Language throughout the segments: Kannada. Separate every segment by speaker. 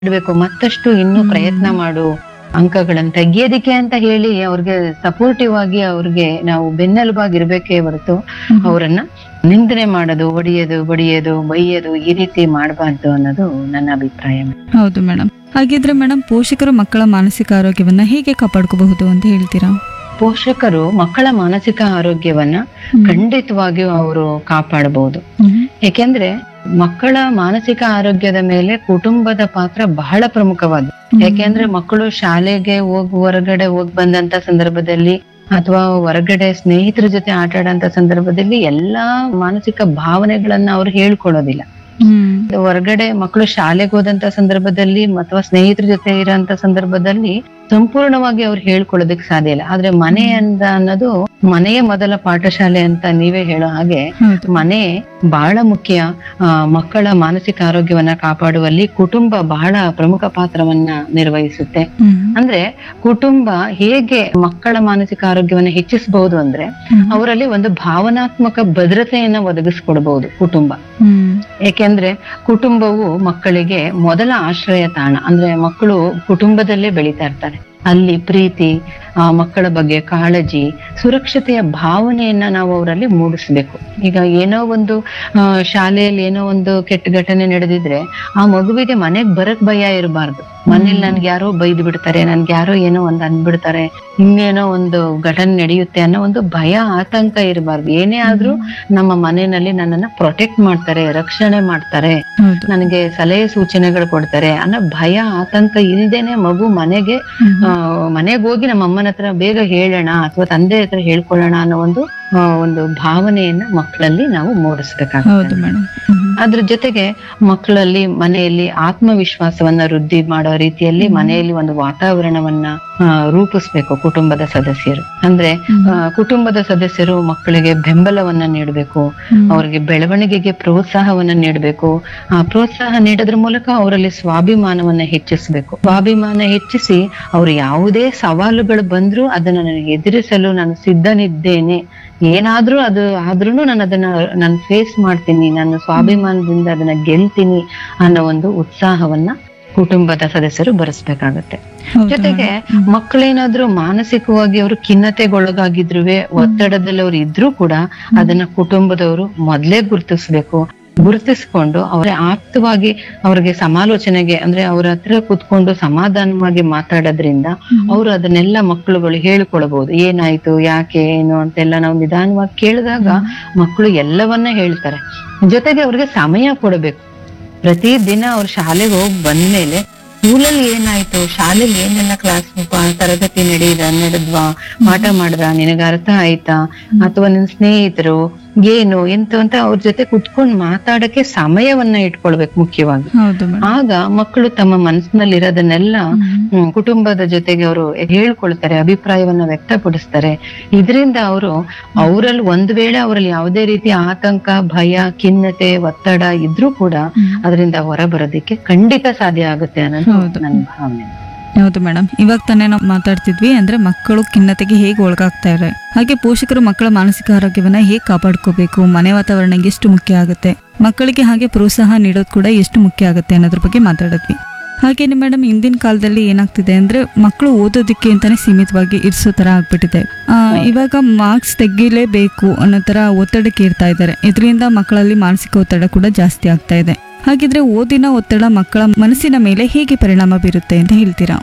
Speaker 1: ಇಡ್ಬೇಕು ಮತ್ತಷ್ಟು ಇನ್ನೂ ಪ್ರಯತ್ನ ಮಾಡು ಅಂಕಗಳನ್ನ ತೆಗಿಯೋದಿಕ್ಕೆ ಅಂತ ಹೇಳಿ ಅವ್ರಿಗೆ ಸಪೋರ್ಟಿವ್ ಆಗಿ ಅವ್ರಿಗೆ ನಾವು ಬೆನ್ನೆಲುಬಾಗಿ ಇರ್ಬೇಕೇ ಹೊರತು ಅವರನ್ನ ನಿಂದನೆ ಮಾಡೋದು ಒಡೆಯೋದು ಬಡಿಯೋದು ಬೈಯೋದು ಈ ರೀತಿ ಮಾಡಬಾರ್ದು ಅನ್ನೋದು ನನ್ನ ಅಭಿಪ್ರಾಯ
Speaker 2: ಹೌದು ಮೇಡಮ್ ಹಾಗಿದ್ರೆ ಮೇಡಮ್ ಪೋಷಕರು ಮಕ್ಕಳ ಮಾನಸಿಕ ಆರೋಗ್ಯವನ್ನ ಹೇಗೆ ಕಾಪಾಡ್ಕೋಬಹುದು ಅಂತ ಹೇಳ್ತೀರಾ
Speaker 1: ಪೋಷಕರು ಮಕ್ಕಳ ಮಾನಸಿಕ ಆರೋಗ್ಯವನ್ನ ಖಂಡಿತವಾಗಿಯೂ ಅವರು ಕಾಪಾಡಬಹುದು ಯಾಕೆಂದ್ರೆ ಮಕ್ಕಳ ಮಾನಸಿಕ ಆರೋಗ್ಯದ ಮೇಲೆ ಕುಟುಂಬದ ಪಾತ್ರ ಬಹಳ ಪ್ರಮುಖವಾದ ಯಾಕೆಂದ್ರೆ ಮಕ್ಕಳು ಶಾಲೆಗೆ ಹೋಗ್ ಹೊರಗಡೆ ಹೋಗ್ ಬಂದಂತ ಸಂದರ್ಭದಲ್ಲಿ ಅಥವಾ ಹೊರಗಡೆ ಸ್ನೇಹಿತರ ಜೊತೆ ಆಟ ಆಡಂತ ಸಂದರ್ಭದಲ್ಲಿ ಎಲ್ಲಾ ಮಾನಸಿಕ ಭಾವನೆಗಳನ್ನ ಅವ್ರು ಹೇಳ್ಕೊಳ್ಳೋದಿಲ್ಲ
Speaker 2: ಹ್ಮ್
Speaker 1: ಹೊರಗಡೆ ಮಕ್ಕಳು ಶಾಲೆಗೆ ಹೋದಂತ ಸಂದರ್ಭದಲ್ಲಿ ಅಥವಾ ಸ್ನೇಹಿತರ ಜೊತೆ ಇರೋಂತ ಸಂದರ್ಭದಲ್ಲಿ ಸಂಪೂರ್ಣವಾಗಿ ಅವ್ರು ಹೇಳ್ಕೊಳ್ಳೋದಕ್ಕೆ ಸಾಧ್ಯ ಇಲ್ಲ ಆದ್ರೆ ಮನೆ ಅಂತ ಅನ್ನೋದು ಮನೆಯ ಮೊದಲ ಪಾಠಶಾಲೆ ಅಂತ ನೀವೇ ಹೇಳೋ ಹಾಗೆ
Speaker 2: ಹೌದು
Speaker 1: ಮನೆ ಬಹಳ ಮುಖ್ಯ ಆ, ಮಕ್ಕಳ ಮಾನಸಿಕ ಆರೋಗ್ಯವನ್ನ ಕಾಪಾಡುವಲ್ಲಿ ಕುಟುಂಬ ಬಹಳ ಪ್ರಮುಖ ಪಾತ್ರವನ್ನ ನಿರ್ವಹಿಸುತ್ತೆ
Speaker 2: ಹ್ಮ್
Speaker 1: ಅಂದ್ರೆ ಕುಟುಂಬ ಹೇಗೆ ಮಕ್ಕಳ ಮಾನಸಿಕ ಆರೋಗ್ಯವನ್ನ ಹೆಚ್ಚಿಸಬಹುದು ಅಂದ್ರೆ
Speaker 2: ಹ್ಮ್.
Speaker 1: ಅವರಲ್ಲಿ ಒಂದು ಭಾವನಾತ್ಮಕ ಭದ್ರತೆಯನ್ನ ಒದಗಿಸ್ಕೊಡ್ಬಹುದು ಕುಟುಂಬ
Speaker 2: ಹ್ಮ್
Speaker 1: ಏಕೆಂದ್ರೆ ಕುಟುಂಬವು ಮಕ್ಕಳಿಗೆ ಮೊದಲ ಆಶ್ರಯ ತಾಣ ಅಂದ್ರೆ ಮಕ್ಕಳು ಕುಟುಂಬದಲ್ಲೇ ಬೆಳೀತಾ ಇರ್ತಾರೆ ಅಲ್ಲಿ ಪ್ರೀತಿ ಆ ಮಕ್ಕಳ ಬಗ್ಗೆ ಕಾಳಜಿ ಸುರಕ್ಷತೆಯ ಭಾವನೆಯನ್ನ ನಾವು ಅವರಲ್ಲಿ ಮೂಡಿಸ್ಬೇಕು ಈಗ ಏನೋ ಒಂದು ಆ, ಶಾಲೆಯಲ್ಲಿ ಏನೋ ಒಂದು ಕೆಟ್ಟ ಘಟನೆ ನಡೆದಿದ್ರೆ ಆ ಮಗುವಿಗೆ ಮನೆಗ್ ಬರಕ್ ಭಯ ಇರಬಾರ್ದು ಮನೇಲಿ ನನ್ಗೆ ಯಾರೋ ಬೈದು ಬಿಡ್ತಾರೆ ನನ್ಗೆ ಯಾರೋ ಏನೋ ಒಂದ್ ಅಂದ್ಬಿಡ್ತಾರೆ ಇನ್ನೇನೋ ಒಂದು ಘಟನೆ ನಡೆಯುತ್ತೆ ಅನ್ನೋ ಒಂದು ಭಯ ಆತಂಕ ಇರಬಾರ್ದು ಏನೇ ಆದ್ರೂ ನಮ್ಮ ಮನೆಯಲ್ಲಿ ನನ್ನನ್ನ ಪ್ರೊಟೆಕ್ಟ್ ಮಾಡ್ತಾರೆ ರಕ್ಷಣೆ ಮಾಡ್ತಾರೆ
Speaker 2: ಹೌದು
Speaker 1: ನನಗೆ ಸಲಹೆ ಸೂಚನೆಗಳು ಕೊಡ್ತಾರೆ ಅನ್ನೋ ಭಯ ಆತಂಕ ಇಲ್ದೇನೆ ಮಗು ಮನೆಗೆ
Speaker 2: ಹ್ಮ್.
Speaker 1: ಆ, ಮನೆಗ್ ಹೋಗಿ ನಮ್ಮ ಅಮ್ಮನ ಹತ್ರ ಬೇಗ ಹೇಳೋಣ ಅಥವಾ ತಂದೆ ಹತ್ರ ಹೇಳ್ಕೊಳ್ಳೋಣ ಅನ್ನೋ ಒಂದು ಆ, ಒಂದು ಭಾವನೆಯನ್ನ ಮಕ್ಕಳಲ್ಲಿ ನಾವು
Speaker 2: ಹೌದು
Speaker 1: ಮೂಡಿಸ್ಬೇಕಾಗುತ್ತೆ
Speaker 2: ಮೇಡಮ್
Speaker 1: ಅದ್ರ ಜೊತೆಗೆ ಮಕ್ಕಳಲ್ಲಿ ಮನೆಯಲ್ಲಿ ಆತ್ಮವಿಶ್ವಾಸವನ್ನ ವೃದ್ಧಿ ಮಾಡೋ ರೀತಿಯಲ್ಲಿ ಮನೆಯಲ್ಲಿ ಒಂದು ವಾತಾವರಣವನ್ನ ಆ, ರೂಪಿಸ್ಬೇಕು ಕುಟುಂಬದ ಸದಸ್ಯರು ಅಂದ್ರೆ ಆ, ಕುಟುಂಬದ ಸದಸ್ಯರು ಮಕ್ಕಳಿಗೆ ಬೆಂಬಲವನ್ನ ನೀಡಬೇಕು ಅವರಿಗೆ ಬೆಳವಣಿಗೆಗೆ ಪ್ರೋತ್ಸಾಹವನ್ನ ನೀಡಬೇಕು ಆ ಪ್ರೋತ್ಸಾಹ ನೀಡೋದ್ರ ಮೂಲಕ ಅವರಲ್ಲಿ ಸ್ವಾಭಿಮಾನವನ್ನ ಹೆಚ್ಚಿಸಬೇಕು ಸ್ವಾಭಿಮಾನ ಹೆಚ್ಚಿಸಿ ಅವರು ಯಾವುದೇ ಸವಾಲುಗಳು ಬಂದ್ರೂ ಅದನ್ನ ನನಗೆ ಎದುರಿಸಲು ನಾನು ಸಿದ್ಧನಿದ್ದೇನೆ ಏನಾದ್ರೂ ಅದು ಆದ್ರೂ ನಾನು ಅದನ್ನ ನಾನು ಫೇಸ್ ಮಾಡ್ತೀನಿ ನಾನು ಸ್ವಾಭಿಮಾನದಿಂದ ಅದನ್ನ ಗೆಲ್ತೀನಿ ಅನ್ನೋ ಒಂದು ಉತ್ಸಾಹವನ್ನ ಕುಟುಂಬದ ಸದಸ್ಯರು ಬರೆಸ್ಬೇಕಾಗತ್ತೆ
Speaker 2: ಹೌದು
Speaker 1: ಜೊತೆಗೆ ಮಕ್ಕಳೇನಾದ್ರೂ ಮಾನಸಿಕವಾಗಿ ಅವರು ಖಿನ್ನತೆಗೊಳಗಾಗಿದ್ರು ಒತ್ತಡದಲ್ಲಿ ಅವ್ರು ಇದ್ರೂ ಕೂಡ ಅದನ್ನ ಕುಟುಂಬದವರು ಮೊದ್ಲೇ ಗುರುತಿಸ್ಬೇಕು ಗುರುತಿಸ್ಕೊಂಡು ಅವರ ಆಪ್ತವಾಗಿ ಅವ್ರಿಗೆ ಸಮಾಲೋಚನೆಗೆ ಅಂದ್ರೆ ಅವ್ರ ಹತ್ರ ಕುತ್ಕೊಂಡು ಸಮಾಧಾನವಾಗಿ ಮಾತಾಡೋದ್ರಿಂದ ಅವರು ಅದನ್ನೆಲ್ಲ ಮಕ್ಕಳುಗಳು ಹೇಳ್ಕೊಳ್ಬಹುದು ಏನಾಯ್ತು ಯಾಕೆ ಏನು ಅಂತೆಲ್ಲ ನಾವು ನಿಧಾನವಾಗಿ ಕೇಳಿದಾಗ ಮಕ್ಕಳು ಎಲ್ಲವನ್ನ ಹೇಳ್ತಾರೆ ಜೊತೆಗೆ ಅವ್ರಿಗೆ ಸಮಯ ಕೊಡಬೇಕು ಪ್ರತಿ ದಿನ ಅವ್ರ ಶಾಲೆಗೆ ಹೋಗಿ ಬಂದ್ಮೇಲೆ ಸ್ಕೂಲಲ್ಲಿ ಏನಾಯ್ತು ಶಾಲೆಲಿ ಏನೆಲ್ಲ ಕ್ಲಾಸ್ ತರಗತಿ ನಡೀದ ನಡೆದ್ವಾ ಪಾಠ ಮಾಡಿದ್ರ ನಿನಗ ಅರ್ಥ ಆಯ್ತಾ ಅಥವಾ ನಿನ್ ಸ್ನೇಹಿತರು ಏನು ಎಂತ ಅಂತ ಅವ್ರ ಜೊತೆ ಕುತ್ಕೊಂಡ್ ಮಾತಾಡಕ್ಕೆ ಸಮಯವನ್ನ ಇಟ್ಕೊಳ್ಬೇಕು ಮುಖ್ಯವಾಗಿ
Speaker 2: ಹೌದು ಮೇಡಮ್
Speaker 1: ಆಗ ಮಕ್ಕಳು ತಮ್ಮ ಮನಸ್ಸಿನಲ್ಲಿ ಇರೋದನ್ನೆಲ್ಲ ಹ್ಮ್, ಕುಟುಂಬದ ಜೊತೆಗೆ ಅವರು ಹೇಳ್ಕೊಳ್ತಾರೆ ಅಭಿಪ್ರಾಯವನ್ನ ವ್ಯಕ್ತಪಡಿಸ್ತಾರೆ ಇದರಿಂದ ಅವರು ಅವರಲ್ಲಿ ಒಂದ್ ವೇಳೆ ಅವರಲ್ಲಿ ಯಾವುದೇ ರೀತಿ ಆತಂಕ ಭಯ ಖಿನ್ನತೆ ಒತ್ತಡ ಇದ್ರೂ ಕೂಡ ಅದರಿಂದ ಹೊರ ಬರೋದಕ್ಕೆ ಖಂಡಿತ ಸಾಧ್ಯ ಆಗುತ್ತೆ ಅನ್ನೋದು
Speaker 2: ಹೌದು.
Speaker 1: ನನ್ನ ಭಾವನೆ
Speaker 2: ಹೌದು ಮೇಡಮ್ ಇವಾಗ ತಾನೇ ನಾವು ಮಾತಾಡ್ತಿದ್ವಿ ಅಂದ್ರೆ ಮಕ್ಕಳು ಖಿನ್ನತೆಗೆ ಹೇಗೆ ಒಳಗಾಗ್ತಾರೆ ಹಾಗೆ ಪೋಷಕರು ಮಕ್ಕಳ ಮಾನಸಿಕ ಆರೋಗ್ಯವನ್ನ ಹೇಗೆ ಕಾಪಾಡ್ಕೋಬೇಕು ಮನೆ ವಾತಾವರಣ ಎಷ್ಟು ಮುಖ್ಯ ಆಗುತ್ತೆ ಮಕ್ಕಳಿಗೆ ಹಾಗೆ ಪ್ರೋತ್ಸಾಹ ನೀಡೋದು ಕೂಡ ಎಷ್ಟು ಮುಖ್ಯ ಆಗುತ್ತೆ ಅನ್ನೋದ್ರ ಬಗ್ಗೆ ಮಾತಾಡಿದ್ವಿ ಹಾಗೇನೆ ಮೇಡಮ್ ಇಂದಿನ ಕಾಲದಲ್ಲಿ ಏನಾಗ್ತಿದೆ ಅಂದ್ರೆ ಮಕ್ಕಳು ಓದೋದಕ್ಕೆ ಅಂತಾನೆ ಸೀಮಿತವಾಗಿ ಇರಿಸೋ ತರ ಆಗ್ಬಿಟ್ಟಿದೆ ಆ, ಇವಾಗ ಮಾರ್ಕ್ಸ್ ತೆಗಿಲೇಬೇಕು ಅನ್ನೋ ತರ ಒತ್ತಡಕ್ಕೆ ಇರ್ತಾ ಇದ್ದಾರೆ ಇದರಿಂದ ಮಕ್ಕಳಲ್ಲಿ ಮಾನಸಿಕ ಒತ್ತಡ ಕೂಡ ಜಾಸ್ತಿ ಆಗ್ತಾ ಇದೆ ಹಾಗಿದ್ರೆ ಓದಿನ ಒತ್ತಡ ಮಕ್ಕಳ ಮನಸ್ಸಿನ ಮೇಲೆ ಹೇಗೆ ಪರಿಣಾಮ ಬೀರುತ್ತೆ ಅಂತ ಹೇಳ್ತೀರಾ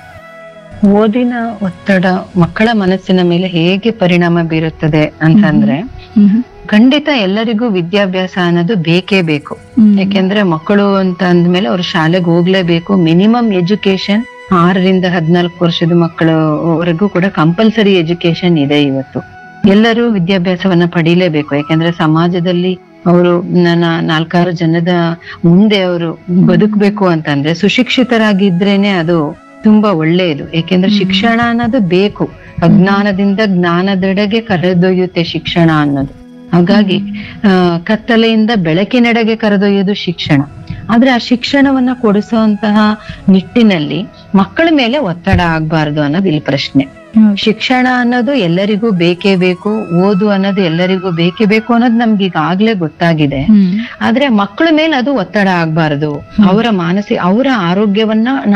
Speaker 1: ಓದಿನ ಒತ್ತಡ ಮಕ್ಕಳ ಮನಸ್ಸಿನ ಮೇಲೆ ಹೇಗೆ ಪರಿಣಾಮ ಬೀರುತ್ತದೆ ಅಂತಂದ್ರೆ ಖಂಡಿತ ಎಲ್ಲರಿಗೂ ವಿದ್ಯಾಭ್ಯಾಸ ಅನ್ನೋದು ಬೇಕೇ ಬೇಕು ಯಾಕೆಂದ್ರೆ ಮಕ್ಕಳು ಅಂತ ಅಂದ್ಮೇಲೆ ಅವ್ರು ಶಾಲೆಗೆ ಹೋಗ್ಲೇಬೇಕು ಮಿನಿಮಮ್ ಎಜುಕೇಶನ್ ಆರರಿಂದ ಹದಿನಾಲ್ಕು ವರ್ಷದ ಮಕ್ಕಳವರೆಗೂ ಕೂಡ ಕಂಪಲ್ಸರಿ ಎಜುಕೇಶನ್ ಇದೆ ಇವತ್ತು ಎಲ್ಲರೂ ವಿದ್ಯಾಭ್ಯಾಸವನ್ನ ಪಡೀಲೇಬೇಕು ಯಾಕೆಂದ್ರೆ ಸಮಾಜದಲ್ಲಿ ಅವರು ನನ್ನ ನಾಲ್ಕಾರು ಜನದ ಮುಂದೆ ಅವರು ಬದುಕಬೇಕು ಅಂತಂದ್ರೆ ಸುಶಿಕ್ಷಿತರಾಗಿದ್ರೇನೆ ಅದು ತುಂಬಾ ಒಳ್ಳೆಯದು ಯಾಕೆಂದ್ರೆ ಶಿಕ್ಷಣ ಅನ್ನೋದು ಬೇಕು ಅಜ್ಞಾನದಿಂದ ಜ್ಞಾನದೆಡೆಗೆ ಕರೆದೊಯ್ಯುತ್ತೆ ಶಿಕ್ಷಣ ಅನ್ನೋದು ಹಾಗಾಗಿ ಆ ಕತ್ತಲೆಯಿಂದ ಬೆಳಕಿನೆಡೆಗೆ ಕರೆದೊಯ್ಯೋದು ಶಿಕ್ಷಣ ಆದ್ರೆ ಆ ಶಿಕ್ಷಣವನ್ನ ಕೊಡಿಸುವಂತಹ ನಿಟ್ಟಿನಲ್ಲಿ ಮಕ್ಕಳ ಮೇಲೆ ಒತ್ತಡ ಆಗ್ಬಾರ್ದು ಅನ್ನೋದು ಇಲ್ಲಿ ಪ್ರಶ್ನೆ ಶಿಕ್ಷಣ ಅನ್ನೋದು ಎಲ್ಲರಿಗೂ ಬೇಕೇ ಬೇಕು ಓದು ಅನ್ನೋದು ಎಲ್ಲರಿಗೂ ಬೇಕೇ ಬೇಕು ಅನ್ನೋದು ನಮ್ಗೆ ಈಗಾಗ್ಲೇ ಗೊತ್ತಾಗಿದೆ
Speaker 2: ಹ್ಮ್
Speaker 1: ಆದ್ರೆ ಮಕ್ಕಳ ಮೇಲೆ ಅದು ಒತ್ತಡ ಆಗ್ಬಾರ್ದು ಅವರ ಮಾನಸಿಕ ಅವರ ಆರೋಗ್ಯವನ್ನ